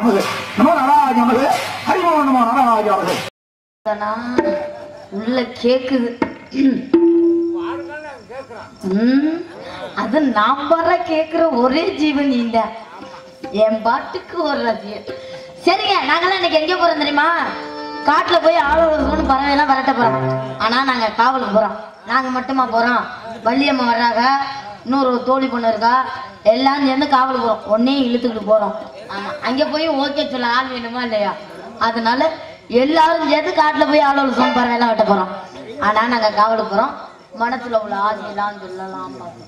நமது நமோ நாராஜ நமது ஹரிமோ நமோ நாராஜ நமது தானா? உள்ள கேக்குது ம், அது நான் வர கேக்குற ஒரே ஜீவன் நீங்க என் பாட்டுக்கு ஒரு ரசிகன் சரிங்க நாங்கெல்லாம் இன்னைக்கு எங்க போறோம் தெரியுமா காட்டுல போய் ஆளுநர் பறவையெல்லாம் விரட்ட போறோம் ஆனா நாங்க காவலுக்கு போறோம் நாங்க மட்டுமா போறோம் வள்ளியம்மா வர்றாங்க இன்னொரு தோழி பொண்ணு இருக்கா எல்லாம் சேர்ந்து காவலுக்கு போறோம் ஒன்னே இழுத்துக்கிட்டு போறோம் ஆமா அங்க போய் ஓகே சொல்ல ஆள் வேணுமா இல்லையா அதனால எல்லாரும் சேர்ந்து காட்டுல போய் ஆளோட சோன் பறவையெல்லாம் வெட்ட போறோம் ஆனா நாங்க காவலுக்கு போறோம் மனசுல உள்ள ஆசையெல்லாம் சொல்லலாம் பாப்போம்.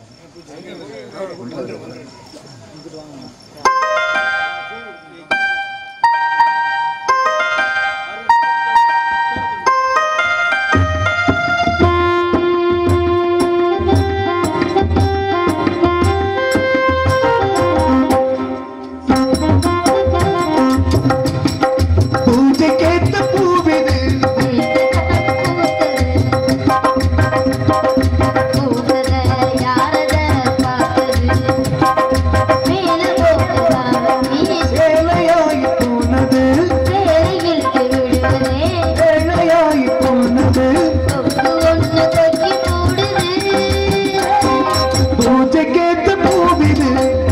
பூஜைக்கேத்த பூவிது சேலையாய் போனது சேலையாய் போனது பூஜைக்கேத்த பூவிது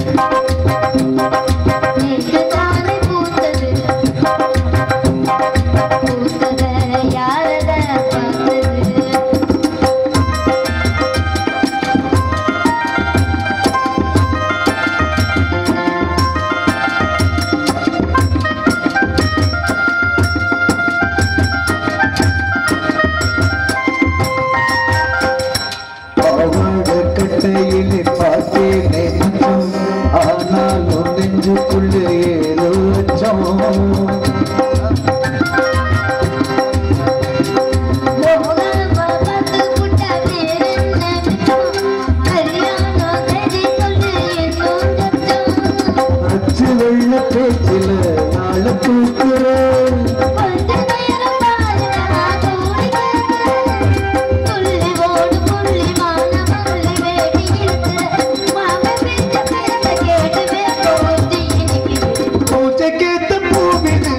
பாவாட கட்டையிலே பார்த்தேனே மச்சம் ஆனாலும் நெஞ்சுக்குள்ளே ஏதோ அச்சம் அச்சு வெள்ள பேச்சில நாள தூக்குறேன் பூஜைக்கேத்த பூவிது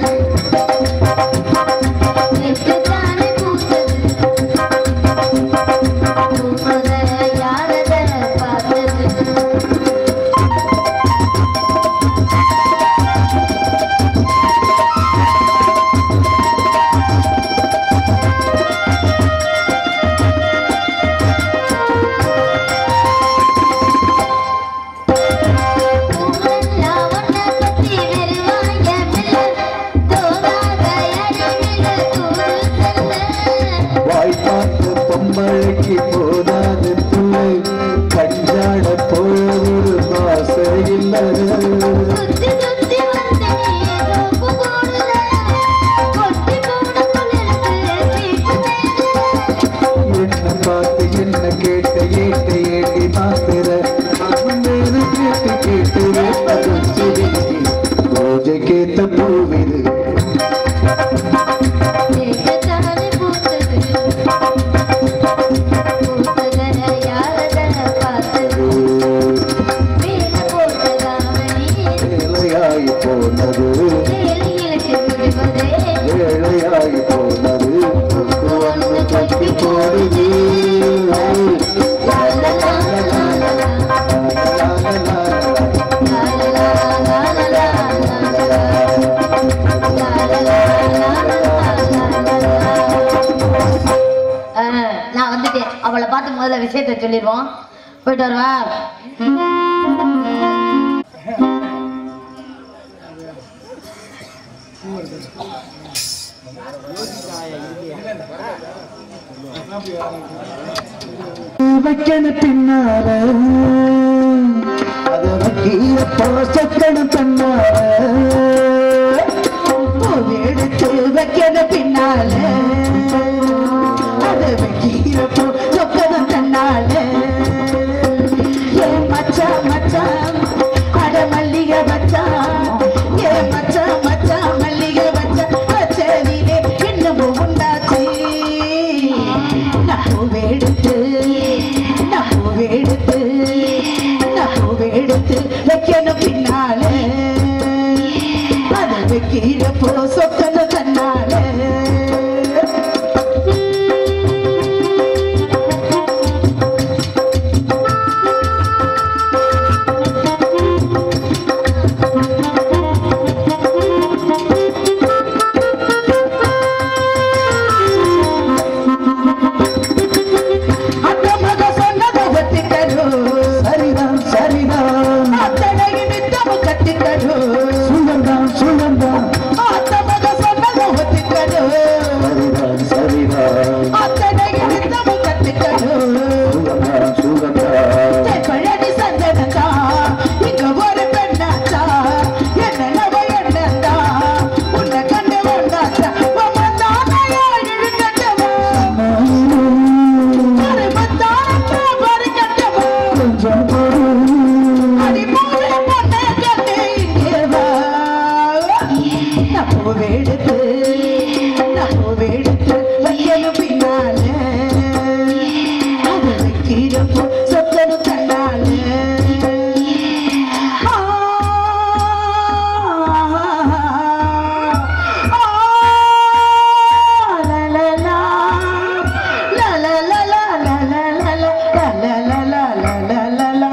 வாய் பார்த்து பொம்பளைக்கு போதாது பிள்ளை கஞ்சாட போல ஒரு ஆசை இல்லை என்ன பார்த்து என்ன கேட்ட ஏட்ட ஏட்டி பார்க்கிற மேல கேட்டு கேட்டு பூஜை கேட்ட பூவிது ஏழையாய் போனது ஏழையாய் போனது கொக்கு வந்து கட்டி போடுது லா, லா, லா, லா, லா. ஆஹ், நான் வந்துட்டேன் அவளை பார்த்து முதல்ல விஷயத்த சொல்லிடுவோம் போயிட்டு வருவா வைக்கண பின்னால அத வக்கீல பாசக்கண பின்னால எடுத்து வைக்கண பின்னால அத வக்கீல சொக்கண தன்னால ஏ மச்சான் மச்சான் அட மல்லிகை மச்சான் ஏ மச்சான் மச்சான் மல்லிகை மச்சான் பச்சனிலே என்னமும் உண்டாச்சு நப்புவெடுத்து நப்புவெடுத்து நப்புவெடுத்து வைக்கணும் பின்னாலே வைக்கிறப்போ சொக்கன தன்னால அந்த மக சொன்னதை ஒத்திக்கணும் சரிதான் சரிதான் அத்தனையும் நித்தமும் கட்டிக்கணும் சுழந்தான் சுழந்தான் அந்த மக சொன்னதை ஒத்திக்கணும் சரிதான் சரிதான் அத்தனையும் நித்தமும் கட்டிக்கணும் சுழந்தான் சுழந்தான் பழனி சந்தனதா இங்க ஒரு பெண்ணாச்சா என்னவ என்னதா உன்னை கண்டு வந்தாச்சா மமதான இழுக்கட்டவா ஒரு மத்தான ஒரு கட்டவா கொஞ்சம் பொறு. அடி போல பொண்ணை கண்டு இங்கே வா நான் பூவெடுத்து நான் பூவெடுத்து வைக்கணும் பின்னால அது வைக்கிறப்போ சொத்தனும் தன்னால ஆ, ஆ, லா, லா, லா. லா, லா, லா, லா, லா, லா, லா, லா. லா, லா, லா, லா, லா, லா, லா, லா.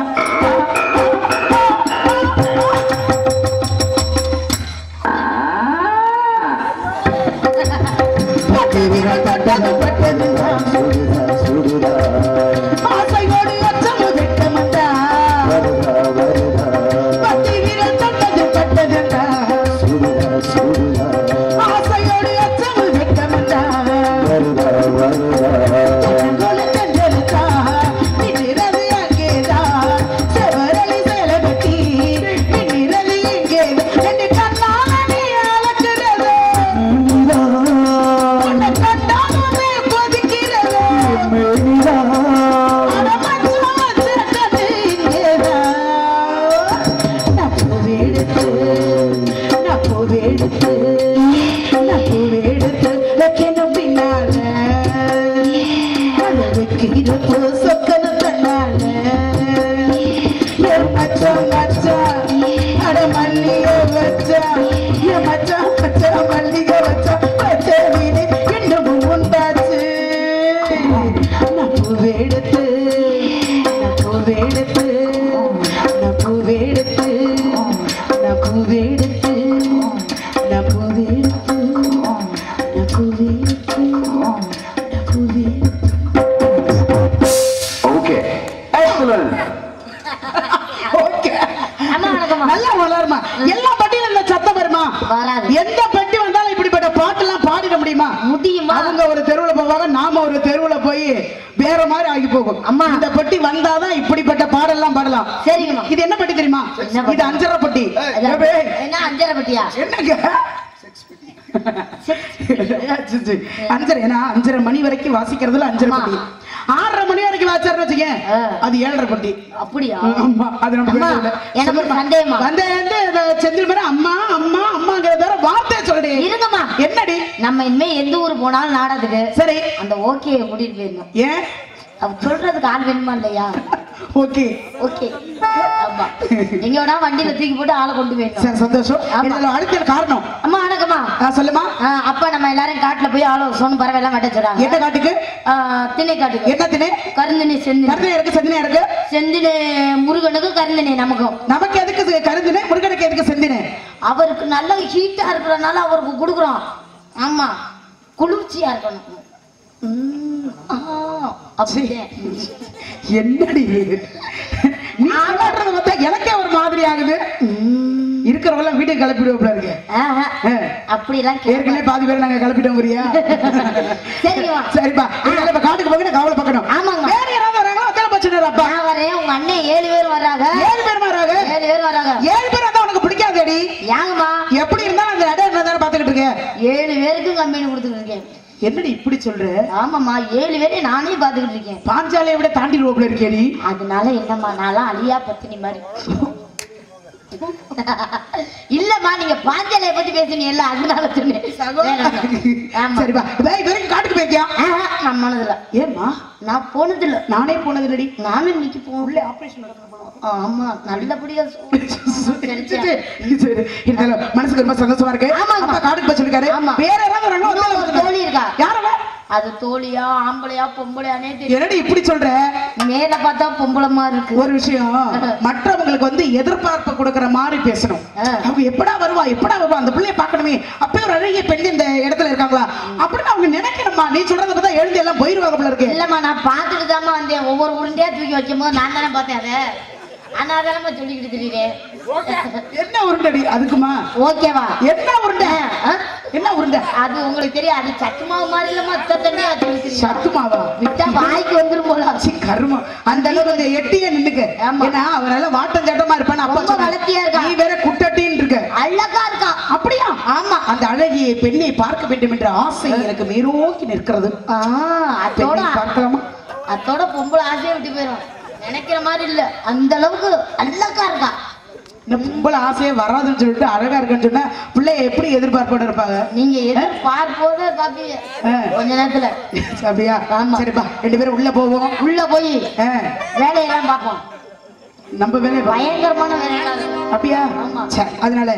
பட்டு விரல் பட்டது பட்டதுதான் சுடுதா சுடுதா ஆசையோடு அச்சமும் திட்டமந்தான் வருதா வருதா பட்டு விரல் பட்டது பட்டதுதான் சுடுதா சுடுதா ஆசையோடு அச்சமும் திட்டமந்தான் வருதா வருதா தங்கோல கண்டலுக்கா நின்றது அங்கேதான் செவரளி சேலகட்டி நின்றது இங்கே ரெண்டு கண்ணால நீ அளக்கிறது உன்னை கண்டாலுமே கொதிக்கிறது மேனிதா அட மச்சான் மச்சான் கண்டு இங்கேதான் நான் பூவெடுத்து நான் பூவெடுத்து நான் பூவெடுத்து வைக்கணும் பின்னால அதை வைக்கிறப்போ சொக்கணும் தன்னால என் மச்சான் மச்சான் அட மல்லிகை வச்சா என் மச்சான் மச்சான் மல்லிகை வச்சா வச்ச வீடு இன்னமும் உண்டாச்சு நான் பூவெடுத்து நான் பூவெடுத்து நான் பூவெடுத்து நான் பூவெடுத்து நான் பூவெடுத்து நான் பூவெடுத்து நான் பூவெடுத்து ஓகே எக்ஸலன்ட் ஓகே அம்மா வணக்கம்மா நல்லா வளருமா எல்லா பட்டியும் இந்த சத்தம் வருமா வராது எந்த பட்டி வந்தாலும் இப்படிப்பட்ட பாட்டெல்லாம் பாடிட முடியுமா முடியுமா அவங்க ஒரு தெருவுல போவாங்க நாம ஒரு தெருவுல போய் வேற மாதிரி ஆகி போகும் அம்மா. இந்த பெட்டி வந்தாதான் இப்படிப்பட்ட பாடெல்லாம் பாடலாம் சரிங்கம்மா இது என்ன பட்டி தெரியுமா என்ன பட்டி? இது அஞ்சரை பட்டி அதான். ஏபே, என்ன அஞ்சரை பட்டியா என்னங்க சி, சி. அஞ்சரை ஏன்னா அஞ்சரை மணி வரைக்கும் வாசிக்கிறதுல அஞ்சரை அம்மா. பட்டி ஆறரை மணி வரைக்கும் வாச்சாருன்னு வச்சுக்கேன் ஆ. அது ஏழரை பட்டி அப்படியா ஆமா அது நமக்கு அம்மா, வேணும் இல்ல. எனக்கு ஒரு சொல்லுமா. சந்தேகமா. வந்து வந்து இந்த செந்தில் மேல அம்மா அம்மா அம்மாங்கிற தவிர வார்த்தையை சொல்லுடி இருங்கம்மா என்னடி நம்ம இனிமே எந்த ஊர் போனாலும் நாடகத்துக்கு சரி அந்த ஓகே கூட்டிட்டு போயிருந்தோம் ஏன் அவ சொல்றதுக்கு ஆள் வேணுமா இல்லையா ஓகே ஓகே ஆமா எங்க வேணா வண்டியில தூக்கி போட்டு ஆளை கொண்டு போயிருந்தோம் சரி சந்தோஷம் ஆமா. இதுல அடுத்த காரணம் அம்மா வணக்கம்மா ஆ, சொல்லுமா ஆ, அப்பா நம்ம எல்லாரும் காட்டுல போய் ஆளோ சொன்ன பறவைலாம் வெட்ட சொல்றாங்க என்ன காட்டுக்கு ஆ, திணை காட்டுக்கு என்ன திணை கருந்தினி செந்தினி கருதினை இருக்கு செந்தினை இருக்கு செந்தினி முருகனுக்கு கருந்தினி நமக்கும் நமக்கு எதுக்கு இது கருதினை முருகனுக்கு எதுக்கு செந்தினை அவருக்கு நல்ல ஹீட்டா இருக்கிறனால அவருக்கு கொடுக்குறோம் ஆமா குளிர்ச்சியா இருக்கணும் உம், ஆ, அப்படியே. என்னடி இது? நீ சொல்றத பார்த்தா எனக்கே ஒரு மாதிரி ஆகுது உம், இருக்கிறவங்க எல்லாம் வீட்டுக்கு கிளப்பிடுவோம்ல இருக்கு ஆஹா, ஆ. அப்படிலாம் கேட்க ஏற்கனவே பாதி பேர் நாங்க கிளப்பிட்டோம் புரியா சரிங்கம்மா. சரிப்பா இதனால இப்ப காட்டுக்கு போக கவலை பார்க்கணும் ஆமாங்க. வேற யாராவது வராங்களோ அத்தனை பிரச்சனை அப்பா நான் வரேன் உங்க அண்ணன் ஏழு பேர் வர்றாங்க ஏழு பேர் வராங்க ஏழு பேர் வர்றாங்க ஏழு பேர் வந்தா உனக்கு பிடிக்காதேடி ஏங்கம்மா எப்படி இருந்தாலும் அந்த இடம் இருந்தாலும் பாத்துக்கிட்டு இருக்கேன் ஏழு பேருக்கு கம்பெனி கொடுத்துட்டு இருக்கேன் என்னடி இப்படி சொல்ற ஆமாம்மா ஏழு பேரை நானே பார்த்துக்கிட்டு இருக்கேன் பாஞ்சாலையை விட தாண்டி ரோப்ல இருக்கேடி அதனால என்னம்மா நான்லாம் அழியா பத்தினி மாதிரி இல்லம்மா நீங்க பாஞ்சாலைய பத்தி பேசுனீங்கல்ல அதனால சொன்னேன் வேற ஒண்ணும். ஆமா சரிப்பா இதோ இது வரைக்கும் காட்டுக்கு போய்க்கியா ஆஹா, நான் போனதில்ல ஏம்மா நான் போனதில்ல நானே போனது இல்லடி நானும் இன்னைக்கு போகல ஆபரேஷன் நடக்கணும் ஆமா நல்லபடியா சரி, சரி. இருந்தாலும் மனசுக்கு ரொம்ப சந்தோஷமா இருக்கு ஆமாங்க. அப்பா காட்டுக்கு போய் சொல்லிருக்காரு ஆமா. வேற யாராவது வராங்களா? இன்னும் ஒரு வந்தாலும் தோழி இருக்கா யார் அவ? அது தோழியா ஆம்பளையா பொம்பளையானே தெரியும் என்னடி இப்படி சொல்ற மேல பார்த்தா பொம்பளமா இருக்கு ஒரு விஷயம் மற்றவங்களுக்கு வந்து எதிர்பார்ப்பு கொடுக்கற மாதிரி பேசணும் ஆ. அவங்க எப்படா வருவா எப்படா வருவா அந்த பிள்ளைய பார்க்கணுமே அப்பயே ஒரு அழகிய பெண் இந்த இடத்துல இருக்காங்களா அப்படின்னு அவங்க நினைக்கணுமா நீ சொல்றத பார்த்தா எழுந்து எல்லாம் போயிருவாங்க போல இருக்கு இல்லம்மா நான் பார்த்துட்டு தாம்மா வந்தேன் ஒவ்வொரு உருண்டையா தூக்கி வைக்கும் போது நான் தானே பார்த்தேன் அதை ஆனா தானே சொல்லிக்கிட்டு திரியிறேன் என்ன உருண்டடி அதுக்குமா ஓகேவா என்ன உருண்டை ஆ? என்ன உருண்டை அது உங்களுக்கு தெரியும் அது சத்து மாவு மாதிரி இல்லம்மா அத்தை தண்ணியா வச்சு சத்துமாவா விட்டா வாய்க்கு வந்துரும் போல சி, கருமம் அந்த அளவுக்கு கொஞ்சம் எட்டியே நின்னுக்க ஆமா. ஏன்னா அவரால வாட்டம் சட்டமா இருப்பான்னு அப்பா ரொம்ப சொன்னாரு. வளர்த்தியா இருக்கா. நீ வேற குட்டட்டின்னு இருக்க அழகா இருக்கான் அப்படியா ஆமா அந்த அழகிய பெண்ணை பார்க்க வேண்டும் என்ற ஆசை எனக்கு மேலோக்கி நிற்கிறது ஆ, அத்தோட பெண்ணை பார்க்கலாமா அத்தோட பொம்பளை ஆசையை விட்டு போயிடும் நினைக்கிற மாதிரி இல்ல அந்த அளவுக்கு அழகா இருக்கா இந்த பொம்பளை ஆசையே வராதுன்னு சொல்லிட்டு அழகா இருக்குன்னு சொன்னா பிள்ளைய எப்படி எதிர்பார்ப்போட இருப்பாங்க நீங்க எதிர்பார்ப்போத காப்பி ஆ. கொஞ்ச நேரத்துல அப்படியா ஆமா. சரிப்பா ரெண்டு பேரும் உள்ள போவோம் உள்ள போய் ஆ, வேலையெல்லாம் பார்ப்போம் நம்ம வேலையை பா- பயங்கரமான வேலையெல்லாம் இருக்கு. அப்படியா ஆமா. சரி அதனால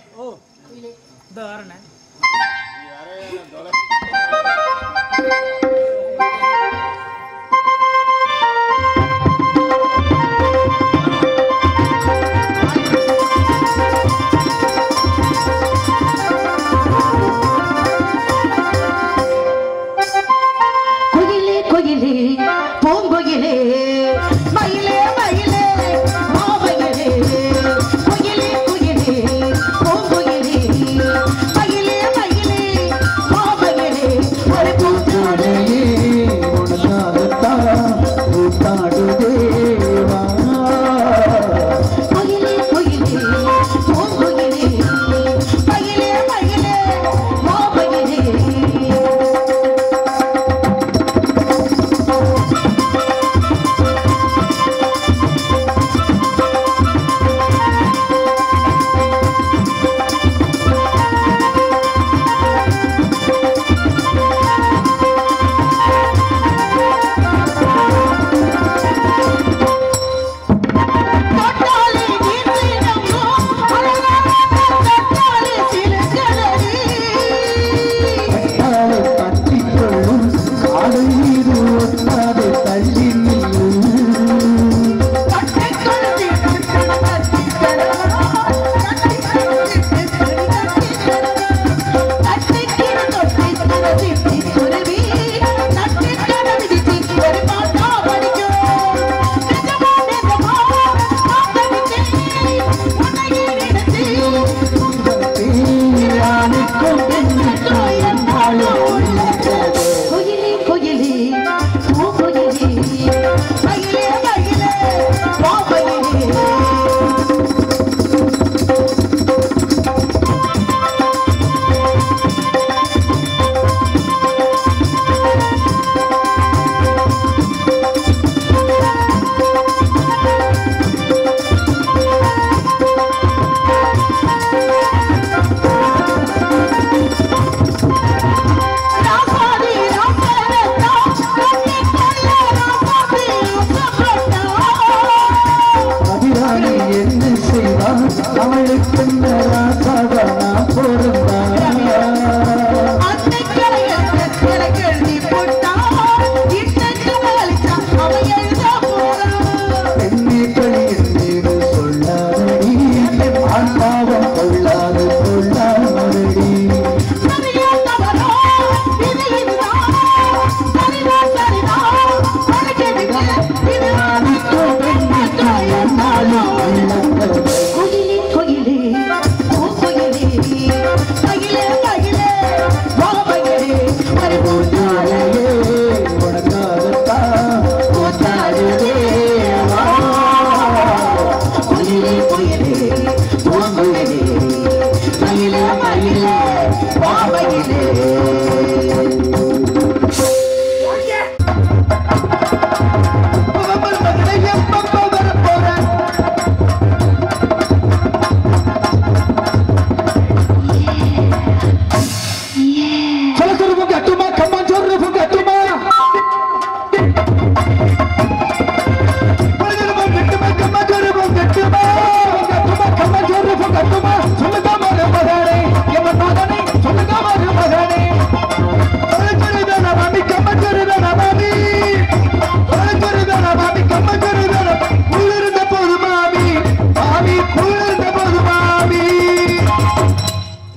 குயிலே குயிலே பூங்குயிலே மயிலே மயிலே மாமயிலே குயிலே குயிலே பூங்குயிலே மயிலே மயிலே மாமயிலே ஒரு பூஞ்சோடு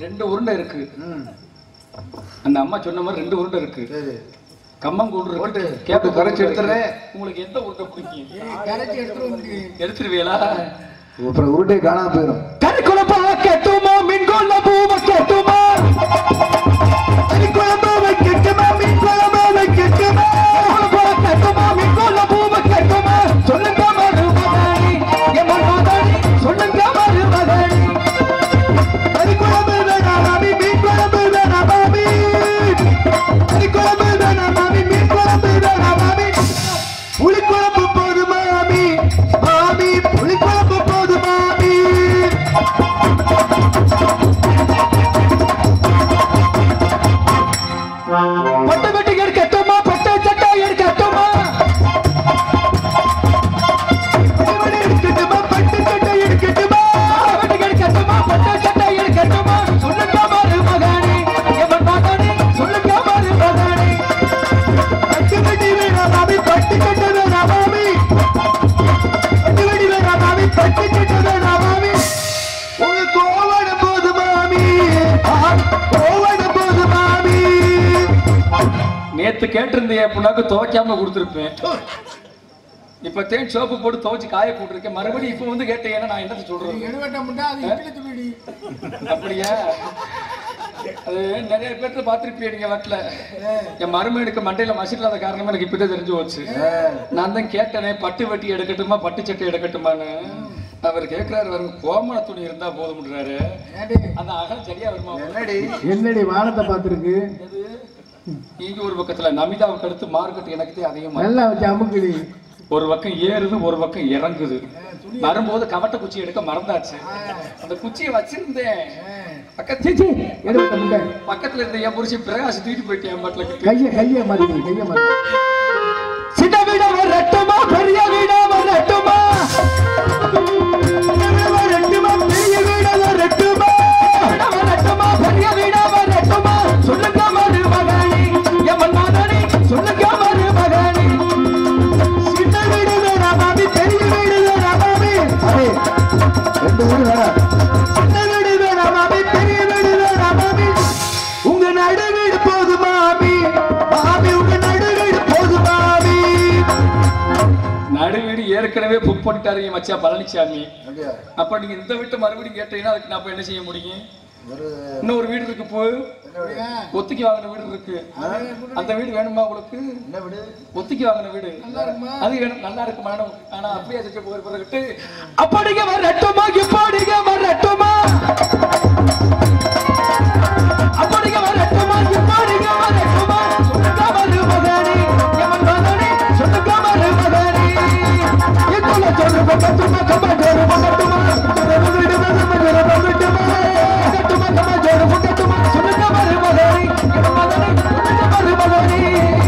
ரெண்டு உருண்டை இருக்கு ம் அந்த அம்மா சொன்ன மாதிரி ரெண்டு உருண்டை இருக்கு சரி கம்மங்கூடு போட்டு, இருக்கு போட்டு கரைச்சு எடுத்துறேன். உங்களுக்கு எந்த உருண்டை பிடிக்கும் கரைச்சி எடுத்துட்டு வந்து எடுத்துருவீங்களா அப்புறம் உருட்டே காணாம போயிடும் கறி குழம்பு வைக்கட்டுமா மீன் குழம்பு வைக்கட்டுமா கறி குழம்பு வைக்கட்டுமா மீன் குழம்பு வைக்கட்டுமா குழம்பு வைக்கட்டுமா மீன் குழம்பு வைக்கட்டுமா சொல்லுங்க மருமகனே என் மருமகனே சொல்லுங்க மருமகனே கறி குழம்பு வேணாம் மாமி மீன் குழம்பு வேணாம் மாமி கறி குழம்பு வேணாம் மாமி மீன் குழம்பு வேணாம் மாமி புளி குழம்பு போது மாமி மாமி புளி குழம்பு போது மாமி பட்டு வெட்டி எடுக்கட்டுமா பட்டு சட்டை எடுக்கட்டுமா பட்டு எடுக்கட்டுமா பட்டு சட்டை எடுக்கட்டுமா வெட்டி எடுக்கட்டுமா பட்டு சட்டை எடுக்கட்டுமா சொல்லுங்க மாறு மகானே எவன் மகானே சொல்லுங்க மாறு மகானே பட்டு வெட்டி வேணாம் மாமி பட்டு சட்டை வேணாம் மாமி பட்டு வெட்டி வேணாம் மாமி பட்டு சட்டை வேணாம் மாமி உங்க கோவட போது மாமி கோவட போது மாமி நேத்து கேட்டிருந்தேன் அப்படின்னாக்க துவைக்காம கொடுத்துருப்பேன் இப்ப தேன் சோப்பு போட்டு துவைச்சு காய போட்டிருக்கேன் மறுபடியும் இப்ப வந்து கேட்டீங்கன்னா நான் என்னத்த சொல்றது எடுவட்ட முட்டா அது இட்லி துணிடி அப்படியா அது நிறைய பேர்த்த பார்த்திருப்பீங்க நீங்க வீட்டுல என் மருமகனுக்கு மண்டையில மசிலாத காரணமா எனக்கு இப்பதான் தெரிஞ்சு போச்சு நான் தான் கேட்டேனே பட்டு வெட்டி எடுக்கட்டுமா பட்டு சட்டை எடுக்கட்டுமான்னு அவர் கேட்கிறாரு வரும் கோமண துணி இருந்தா போதும்ன்றாரு அந்த அகல் சரியா வருமா என்னடி என்னடி வானத்தை பார்த்துருக்கு இங்க ஒரு பக்கத்துல நமிதாவுக்கு அடுத்து மார்க்கெட் எனக்குதே அதிகமா நல்லா வச்சு அமுக்குடி ஒரு பக்கம் ஏறுது ஒரு பக்கம் இறங்குது வரும்போது கவட்ட குச்சி எடுக்க மறந்தாச்சு அந்த குச்சியை வச்சிருந்தேன் பக்கத்து எடுவட்ட முட்டை பக்கத்துல இருந்த என் புருஷன் பிரகாஷ் தூக்கிட்டு போயிட்டேன் என் பாட்டுல கையை கையை மாத்தி கையை மாத்தி சின்ன வீட வரட்டுமா பெரிய வீட வரட்டுமா வரட்டுமா பெரிய வீட வரட்டுமா வரட்டுமா பெரிய வீட வரட்டுமா சொல்லுங்க மறு மகனே எவன் மகனே சொல்லுங்க மறு மகனே சின்ன வீடு வேணாம் மாமி பெரிய வீடு வேணாம் மாமி அடே ரெண்டு ஊரு வேணாம் சின்ன வீடு வேணாம் மாமி பெரிய வீடு வேணாம் மாமி உங்க நடு வீடு போது மாமி மாமி உங்க நடு வீடு போது மாமி நடு வீடு ஏற்கனவே புக் பண்ணிட்டாரு என் மச்சான் பழனிசாமி அப்படியா அப்ப நீங்க இந்த வீட்டை மறுபடியும் கேட்டீங்கன்னா அதுக்கு நான் இப்ப என்ன செய்ய முடியும் ஒரு இன்னொரு வீடு இருக்கு போ ஒத்திக்கு வாங்கின வீடு இருக்கு அந்த வீடு வேணுமா உங்களுக்கு என்ன விடு ஒத்திக்கு வாங்கின வீடு அது வேணும் நல்லா இருக்கு மேடம் ஆனா அப்படியே செஞ்சு போய் பிறகு அப்படிங்க வரட்டுமா இப்படிங்க வரட்டுமா அப்படிங்க வரட்டுமா இப்படிங்க வரட்டுமா சொல்லுங்க மறு மகனே எவன் மகனே சொல்லுங்க மறு மகனே இக்குள்ள சொல்லு பக்கத்துமா கம ஜோரு பக்கத்துமா ஜோரு வீடு மகம ஜோரு பக்கத்துமா பக்கத்துமா கம ஜோரு பக்கத்துமா சொல்லுங்க மறு மகனே எவன் மகனே சொல்லுங்க மறு மகனே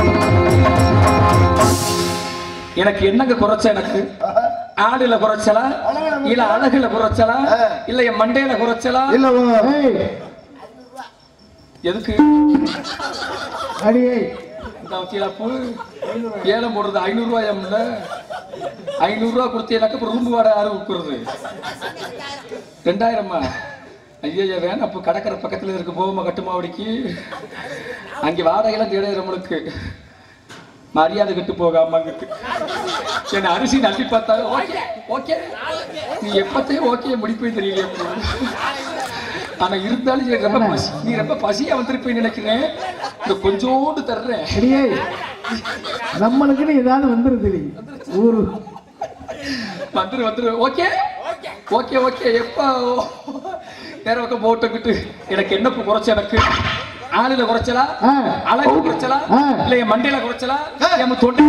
எனக்கு என்னங்க குறைச்ச எனக்கு ஆடுல குறைச்சலா இல்ல அழகுல குறைச்சலா இல்ல என் மண்டையில குறைச்சலா இல்ல உன் ஏய் எதுக்கு அடியே இந்த வக்கீலாப்பு ஏலம் போடுறது ஐநூறு ரூபாய் ஐநூறு ரூபா கொடுத்தீங்கன்னாக்க அப்புறம் ரூம்பு வாடகை யாரும் கொடுக்குறது ரெண்டாயிரமா ஐயா வேணாம் அப்போ கடற்கரை பக்கத்துல இருக்கு போகுமா கட்டுமாவடிக்கு அங்கே வாடகைலாம் கிடையாது நம்மளுக்கு மரியாதை கட்டு போகாம அங்கிட்டு என்ன அரிசி நம்பி பார்த்தாலும் ஓகே ஓகே நீ எப்பத்தையும் ஓகே முடிப்பே தெரியலையே அப்போ. ஆனா இருந்தாலும் எனக்கு ரொம்ப பசி நீ ரொம்ப பசியா வந்திருப்பேன்னு நினைக்கிறேன் இந்த கொஞ்சோண்டு தர்றேன் அடியே நம்மளுக்குன்னு ஏதாவது வந்துருது ஊரு வந்துரு வந்துரு ஓகே ஓகே ஓகே எப்போ வேற பக்கம் போட்டுக்கிட்டு எனக்கு என்ன குறைச்ச எனக்கு ஆளுல குறைச்சலா ஆ. அழகு குறைச்சலா ஆ. இல்ல என் மண்டையில குறைச்சலா என் தொண்டை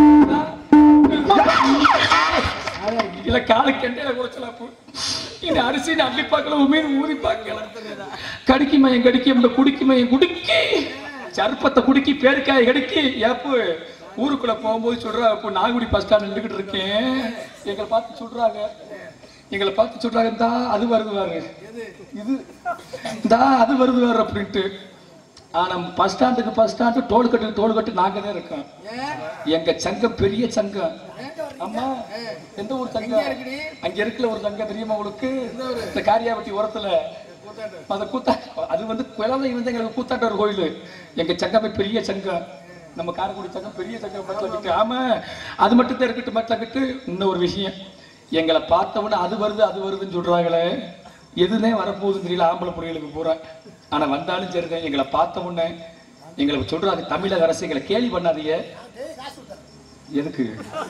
இல்ல காலு கெண்டையில குறைச்சலா போ இந்த அரிசி அள்ளி பார்க்கல மீன் ஊதி பார்க்கல கடிக்கு மயம் கடிக்கி இந்த குடிக்கு மயம் குடிக்கி சர்ப்பத்தை குடிக்கி பேருக்காய் கடிக்கி ஏப்பு ஊருக்குள்ள போகும்போது சொல்றா இப்போ நாகுடி பஸ் ஸ்டாண்ட் நின்றுகிட்டு இருக்கேன் எங்களை பார்த்து சொல்றாங்க எங்களை பார்த்து சொல்றாங்க இந்தா அது வருது வாரு இது இந்தா அது வருது வாரு அப்படின்ட்டு ஆனா பஸ் ஸ்டாண்டுக்கு பஸ் ஸ்டாண்டு டோல் கட்டு டோல் கட்டு நாங்க தான் இருக்கோம் எங்க சங்கம் பெரிய சங்கம் ஆமா எந்த ஊர் சங்கம் அங்க இருக்குல்ல ஒரு சங்கம் தெரியுமா உங்களுக்கு இந்த காரியாவட்டி ஓரத்துல அந்த கூத்தா அது வந்து குழந்தை வந்து எங்களுக்கு கூத்தாட்டவர் கோயில் எங்க சங்கமே பெரிய சங்கம் நம்ம காரைக்குடி சங்கம் பெரிய சங்கம் மட்டில் கிட்டு ஆமா அது மட்டும் தான் இருக்கட்டும் மட்டில் கிட்டு இன்னொரு விஷயம் எங்களை பார்த்தவொன்னே அது வருது அது வருதுன்னு சொல்றாங்களே எதுனே வரப்போகுதுன்னு தெரியல ஆம்பளை பிள்ளைகளுக்கு பூரா ஆனா வந்தாலும் சரிதான் எங்களை பார்த்த உடனே எங்களுக்கு சொல்றாங்க தமிழக அரசு எங்களை கேலி பண்ணாதீங்க எதுக்கு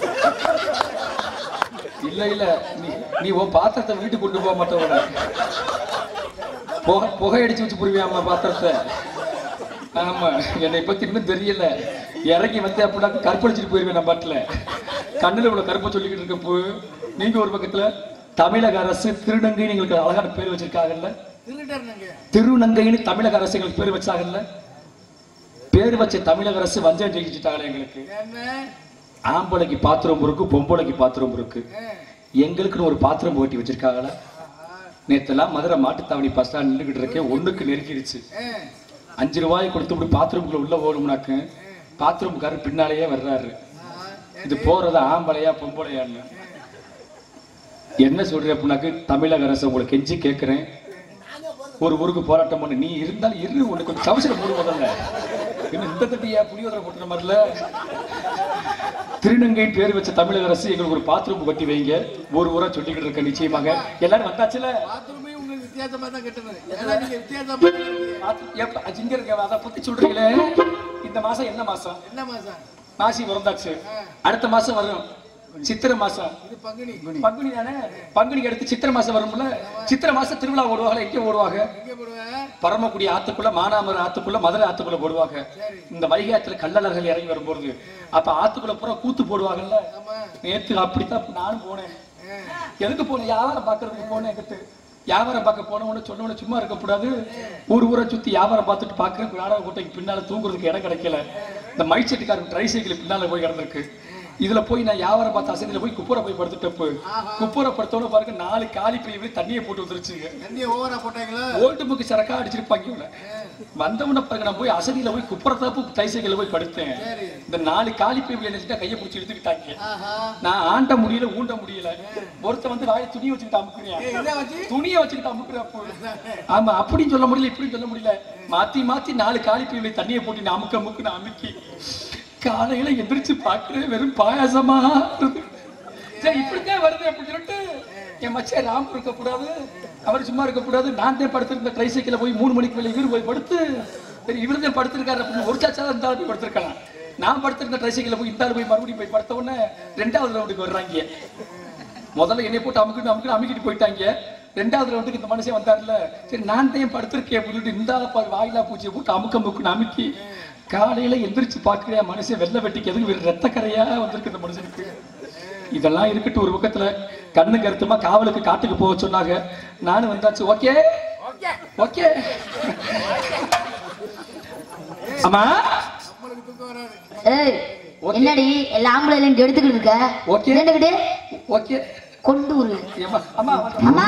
இல்ல இல்ல நீ நீ உன் பாத்திரத்தை வீட்டுக்கு கொண்டு போக மாட்டவன புகை புகை அடிச்சு வச்சு புரிவியாமா பாத்திரத்தை ஆமா என்னை பத்தி இன்னும் தெரியல இறங்கி வந்து அப்படின்னா கற்பழிச்சிட்டு போயிருவேன் நம்ம பாட்டுல கண்ணுல இவ்வளவு கருப்பை சொல்லிக்கிட்டு இருக்கப்போ நீங்க ஒரு பக்கத்துல தமிழக அரசு திருநங்கை எங்களுக்கு அழகான பேர் வச்சிருக்காங்கல்ல திருநங்கைன்னு தமிழக அரசு எங்களுக்கு பேர் வச்சாங்கல்ல பேர் வச்ச தமிழக அரசு வஞ்சம் ஜெயிச்சுட்டாங்களே எங்களுக்கு ஆம்பளைக்கு பாத்திரம் இருக்கு பொம்பளைக்கு பாத்திரம் இருக்கு எங்களுக்குன்னு ஒரு பாத்திரம் ஓட்டி வச்சிருக்காங்களா நேத்தெல்லாம் மதுரை மாட்டுத்தாவணி பஸ் ஸ்டாண்ட் நின்றுகிட்டு இருக்கேன் ஒண்ணுக்கு நெருக்கிடுச்சு அஞ்சு ரூபாய் கொடுத்து இப்படி பாத்ரூம்குள்ள உள்ள போகணும்னாக்கு பாத்ரூம்காரர் பின்னாலேயே வர்றாரு இது போறது ஆம்பளையா பொம்பளையான்னு என்ன சொல்ற அப்படின்னாக்கு தமிழக அரசு உங்களை கெஞ்சி கேட்கிறேன் ஒரு ஊருக்கு போராட்டம் பண்ணு நீ இருந்தாலும் இரு உனக்கு கொஞ்சம் சவசரம் போடு முதல்ல இன்னும் இந்த தட்டியா புளியோதரை போட்டுற மாதிரில திருநங்கையின் பேர் வச்ச தமிழக அரசு எங்களுக்கு ஒரு பாத்ரூம் கட்டி வைங்க ஒரு ஊரா சொல்லிக்கிட்டு இருக்க நிச்சயமாக எல்லாரும் வந்தாச்சுல பாத்ரூமே உங்களுக்கு வித்தியாசமா தான் கட்டுறது ஏன்னா நீங்க வித்தியாசமா பாத்து- எப்ப- அது இங்க இருக்க அதை பத்தி சொல்றீங்களே இந்த மாசம் என்ன மாசம் என்ன மாசம் மாசி பிறந்தாச்சு அடுத்த மாசம் வரும் சித்திரை மாசம் இது பங்குனி பங்குனி தானே பங்குனிக்கு அடுத்து சித்திரை மாசம் வரும்ல சித்திரை மாசம் திருவிழா ஓடுவாங்க எங்க ஓடுவாங்க எங்க போடுவேன் பரமக்குடி ஆத்துக்குள்ள மானாமரம் ஆத்துக்குள்ள மதுரை ஆத்துக்குள்ள போடுவாங்க இந்த வைகை ஆத்துல கள்ளழகர்கள் இறங்கி வரும்போது அப்ப ஆத்துக்குள்ள பூரா கூத்து போடுவாங்கல்ல நேத்து அப்படித்தான் நானும் போனேன் எதுக்கு போனேன் வியாபாரம் பாக்குறதுக்கு போனேன் எங்கிட்டு வியாபாரம் பார்க்க போனவொன்னு சொன்னவொன்னு சும்மா இருக்கக்கூடாது ஊர் ஊரை சுத்தி வியாபாரம் பார்த்துட்டு பாக்குறேன் நாடக கோட்டைக்கு பின்னால தூங்குறதுக்கு இடம் கிடைக்கல இந்த மைக் செட்டுக்காரன் ட்ரை சைக்கிள் பின்னால போய் கிடந்திருக்கு இதுல போய் நான் வியாபாரம் பார்த்த அசதியில போய் குப்புரை போய் படுத்துட்டப்போ குப்புரை படுத்தவன பாருங்க நாலு காலி பை தண்ணியை போட்டு வந்துருச்சுங்க தண்ணியை ஓவரா போட்டாங்களா ஓல்டு புக்கு சரக்கா அடிச்சிருப்பாங்க இவனை வந்தவன பிறகு நான் போய் அசதியில போய் குப்புறத்தாப்பு தைசைகளை போய் படுத்தேன் இந்த நாலு காலி பைபிள் என்ன கையை பிடிச்சி எடுத்துக்கிட்டாங்க ஆஹா நான் ஆண்ட முடியல ஊண்ட முடியல ஒருத்த வந்து வாயை துணி வச்சுக்கிட்டு அமுக்குறியா ஏய், என்ன வச்சு துணியை வச்சுக்கிட்டு அமுக்குறியா அப்போ ஆமா அப்படின்னு சொல்ல முடியல இப்படின்னு சொல்ல முடியல மாத்தி மாத்தி நாலு காலி பைபிளை தண்ணியை போட்டு நான் அமுக்க அமுக்கு நான் அமுக்கி காலையில எந்திரிச்சு பாக்குறேன் வெறும் பாயாசமா இருக்கு. சரி இப்படித்தான் வருது அப்படின்னு சொல்லிட்டு என் மச்சான் ராம் இருக்கக்கூடாது அவர் சும்மா இருக்கக்கூடாது நான் தான் படுத்திருந்த ட்ரைசைக்கிள் போய் மூணு மணிக்கு மேலே இவர் போய் படுத்து சரி இவர் தான் படுத்திருக்காரு அப்படின்னு ஒரு சாச்சா தான் இந்த ஆள் போய் படுத்திருக்கலாம் நான் படுத்திருந்த ட்ரைசைக்கிள் போய் இந்த ஆள் போய் மறுபடியும் போய் படுத்த உடனே ரெண்டாவது ரவுண்டுக்கு வர்றாங்க முதல்ல என்னை போட்டு அமுக்கிட்டு அமுக்கிட்டு அமுக்கிட்டு போயிட்டாங்க ரெண்டாவது ரவுண்டுக்கு இந்த மனுஷன் வந்தார்ல சரி நான் தான் படுத்திருக்கேன் அப்படின்னு சொல்லிட்டு இந்த ஆளை பாரு வாயிலா பூச்சியை போட்டு அமுக்க அமுக்குன்னு அமுக்கி காலையில எந்திரிச்சு பார்க்கிறேன் மனுஷன் வெள்ளை வெட்டிக்கு எதுக்கு வெறும் ரத்த கரையா வந்திருக்கு இந்த மனுஷனுக்கு இதெல்லாம் இருக்கட்டும் ஒரு பக்கத்துல கண்ணு கருத்துமா காவலுக்கு காட்டுக்கு போக சொன்னாங்க நானும் வந்தாச்சு ஓகே ஓகே ஆமா நம்மளுக்கு தூக்கம் வராது ஏய் என்னடி எல்லா ஆம்பளைலையும் எடுத்துக்கிட்டு இருக்க ஓகே. என்னகிட்டே ஓகே கொண்டு ஒரு ஏம்மா, அம்மா அம்மா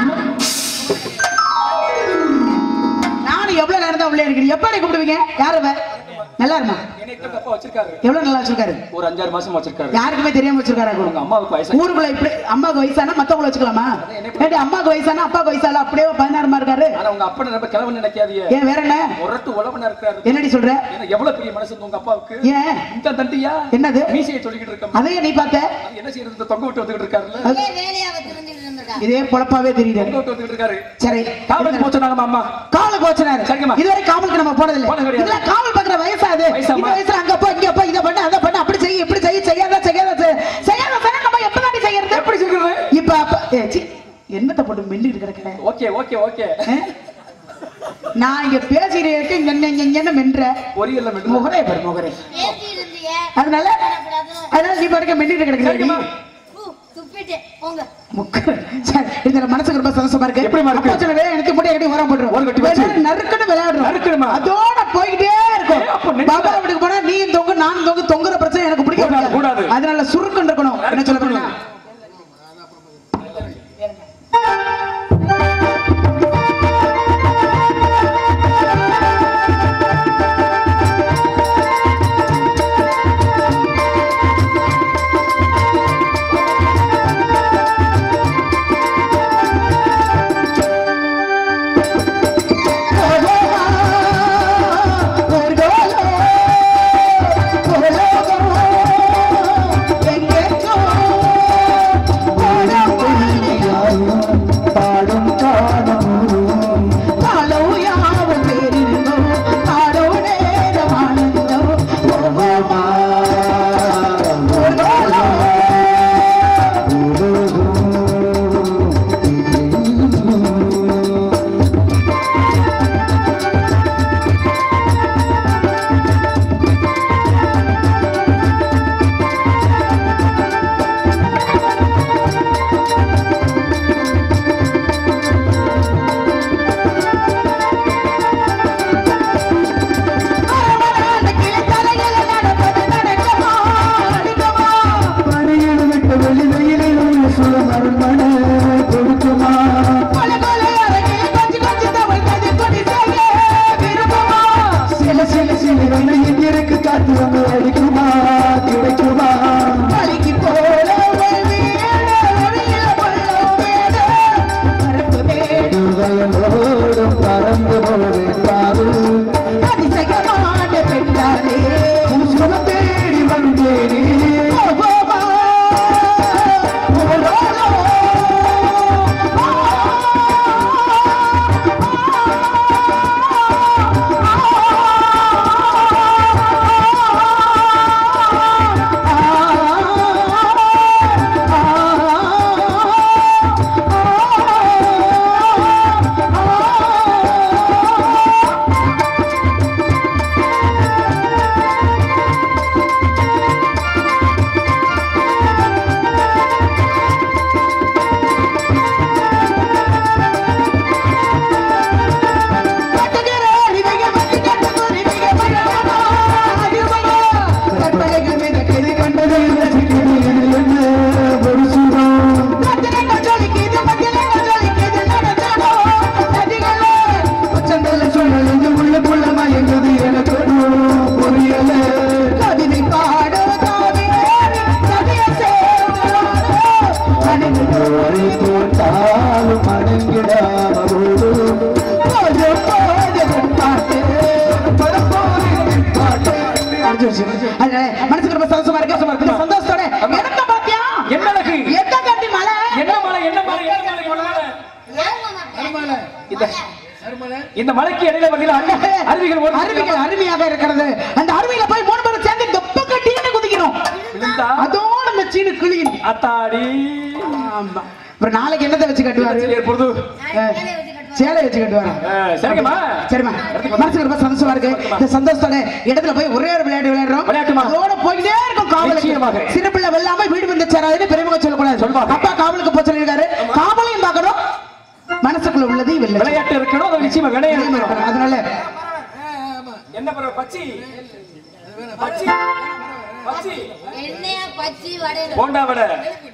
நானும் எவ்வளவு நேரம் தான் உள்ளே இருக்கிறேன் எப்ப கூப்பிடுவீங்க யாரு அவ நல்லா இருந்தா என்னை தான் தப்பா வச்சிருக்காரு எவ்வளவு நல்லா வச்சிருக்காரு ஒரு அஞ்சாறு மாசம் வச்சிருக்காரு யாருக்குமே தெரியாம வச்சிருக்காரு உங்க அம்மாவுக்கு வயசு ஊருக்குள்ள இப்படி அம்மாவுக்கு வயசானா மத்தவங்கள வச்சுக்கலாமா ஏடி அம்மாவுக்கு வயசானா அப்பாவுக்கு வயசால அப்படியே பதினாறுமா இருக்காரு ஆனா உங்க அப்பா ரொம்ப கிழவன் நினைக்காதீங்க ஏன் வேற என்ன முரட்டு உழவனா இருக்காரு என்னடி சொல்ற ஏன்னா எவ்வளவு பெரிய மனசு உங்க அப்பாவுக்கு ஏன் இந்த தண்டியா என்னது மீசையை சொல்லிக்கிட்டு இருக்க அதையே நீ பார்த்த அது என்ன செய்யறது இந்த தொங்க விட்டு வந்துகிட்டு இருக்காருல்ல இதே பொழப்பாவே தெரியுது தொங்க விட்டு வந்துகிட்டு இருக்காரு சரி காவலுக்கு போச்சு நாங்க அம்மா காவலுக்கு போச்சுனாரு சரிங்கம்மா. இதுவரை காவலுக்கு நம்ம போனதில்லை போனது கிடையாது. இதெல்லாம் காவல் பாக்குற வயசாது வயசாம்மா. இந்த வயசுல அங்க போ இங்க போ இத பண்ணு அதை பண்ணு அப்படி செய்ய இப்படி செய்ய செய்யாத செய்யாத செய்- செய்யாத செய்ய நம்ம எப்பதாண்டி செய்யறது எப்படி சொல்றது இப்ப அப்ப ஏ, சீ, என்னத்த போட்டு மெல்லிட்டு கிடக்குற ஓகே ஓகே ஓகே ஆ? நான் இங்க பேசிட்டு இருக்கேன் என்ன என்ன- என்ன மென்ற பொரியல்ல மெட்டு முகரே பாரு முகரே அதனால அதனால நீ பாருங்க மெல்லிட்டு சரிங்கம்மா. கிடக்குற முக்க சரி இந்த மனசுக்கு ரொம்ப சந்தோஷமா இருக்கு எப்படிம்மா இருக்கு? அப்பா சொன்னதே எனக்கு முடி கட்டி ஓரம் போட்டுரும் ஓரம் கட்டி வச்சு. வெறும் நறுக்குன்னு விளையாடுறோம் நறுக்குணுமா? அதோட போய்கிட்டே இருக்கும் ஏய், அப்ப நெஞ்சில- பாபா வீட்டுக்கு போனா நீயும் தொங்கு நானும் தொங்கு தொங்குற பிரச்சனை எனக்கு பிடிக்க கூடாது, கூடாது. கூடாது அதனால சுருக்குன்னு இருக்கணும் என்ன சொல்ல போனா வைத்தாரு அதிசயமான பெண்தானே சுகம் தேடி வந்தேனே ஓஹோமா. ஓலோலோ. கற்பனைகள் மிதக்குது கண்டது இது என்ன ஒரு சுகம் பச்சந்தல்ல சொன்னது உள்ளுக்குள்ள மயங்குது எனக்கு புரியல கவிதை பாட வரை போட்டாலும் அடங்கிடாமோடு மனசுக்கு ரொம்ப சந்தோஷமா இருக்கு இந்த சந்தோஷத்தோட எதுக்க பாத்தியா என்ன அழகு எந்த கட்டி மலை என்ன மலை என்ன மலை என்ன மலை இவ்வளவு மலை? அருமலை இந்த அருமலை இந்த மலைக்கு இடையில பாத்தீங்கன்னா அருவி- அருவிகள் ஓடுது. அருவிகள் அருமையாக இருக்கிறது அந்த அருவியில போய் மூணு பேரும் சேர்ந்து தொப்ப கட்டின்னு குதிக்கணும் விழுந்தா அதோட அந்த சீனு கிளியும் அத்தாடி ஆமா அப்புறம் நாளைக்கு என்னத்தை வச்சு கட்டுவாரு சரி, ஏற்படுது சேலை வச்சு கட்டுவாரு அஹ், சரிங்கம்மா சரிம்மா மனசுக்கு ரொம்ப சந்தோஷமா இருக்கு இந்த சந்தோஷத்தோட இடத்துல போய் ஒரே ஒரு விளையாட்டு விளையாடுறோம் விளையாட்டுமா? அதோட போயிட்டே இருக்கும் நிச்சயமாக. காவலுக்கு சிறு பிள்ளை வெல்லாம வீடு வந்து சேராதுன்னு பெரியவங்க சொல்லக்கூடாது சொல்லுவாங்க. அப்பா காவலுக்கு போய் சொல்லியிருக்காரு காவலையும் பார்க்கணும் மனசுக்குள்ள உள்ளதையும் வெல்ல விளையாட்டு இருக்கணும் அது நிச்சயமா விளையாட்டு இருக்கணும் அதனால என்ன பண்ற பச்சி பச்சி பச்சி என்னையா பச்சி வடை போண்டா வடை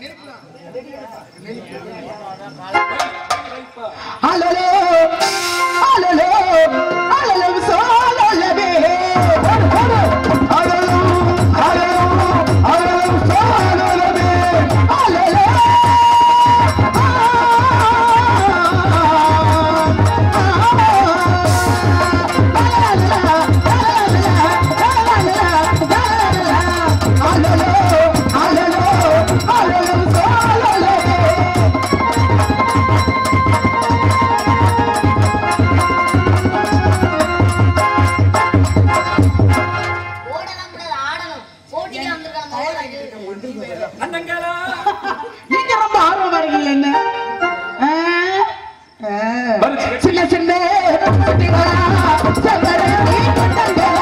அலலே அலலே அலலே சோலலே அழலும் அழலும் அழலும் சோழலமே அலலே ஓடலாம் கூடாது ஆடணும் போட்டிக்கு வந்திருக்காங்க ஓடாது அண்ணங்களா நீங்க ரொம்ப ஆர்வமா இருக்கீங்க என்ன ஆ? ஆ. சின்ன சின்ன குட்டிகளா, சங்கரனி குட்டங்களா.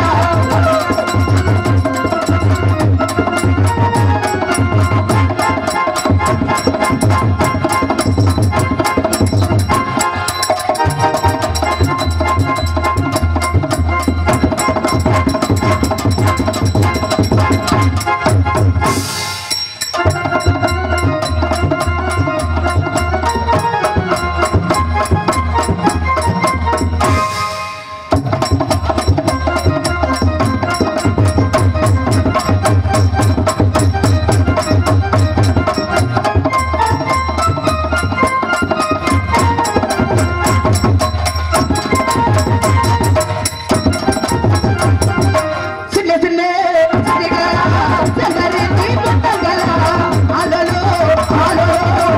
சின்ன சின்ன குட்டிகளா, சங்கரனி குட்டங்களா. அலலோ, அலலோ,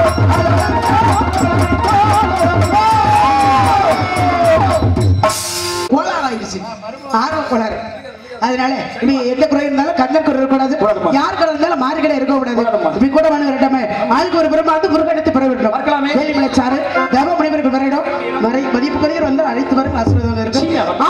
கோளாறு ஆயிடுச்சு ஆர்வ கோளாறு அதனால இப்படி எந்த குறை இருந்தாலும் கண்ணன் குறை இருக்கக்கூடாது யார் குறை இருந்தாலும் மாறி கடை இருக்கக்கூடாது இப்படி கூட வேணும் இரட்டமே ஆளுக்கு ஒரு பிரமாண்டு முருகெடுத்து பெற வேண்டும் பார்க்கலாமே. வேலிமலை சாறு தேவ முனிவருக்கு வரையிடும் மறை மதிப்புக்குரியர் வந்து அழைத்து வரும் ஆசீர்வாதம் இருக்கு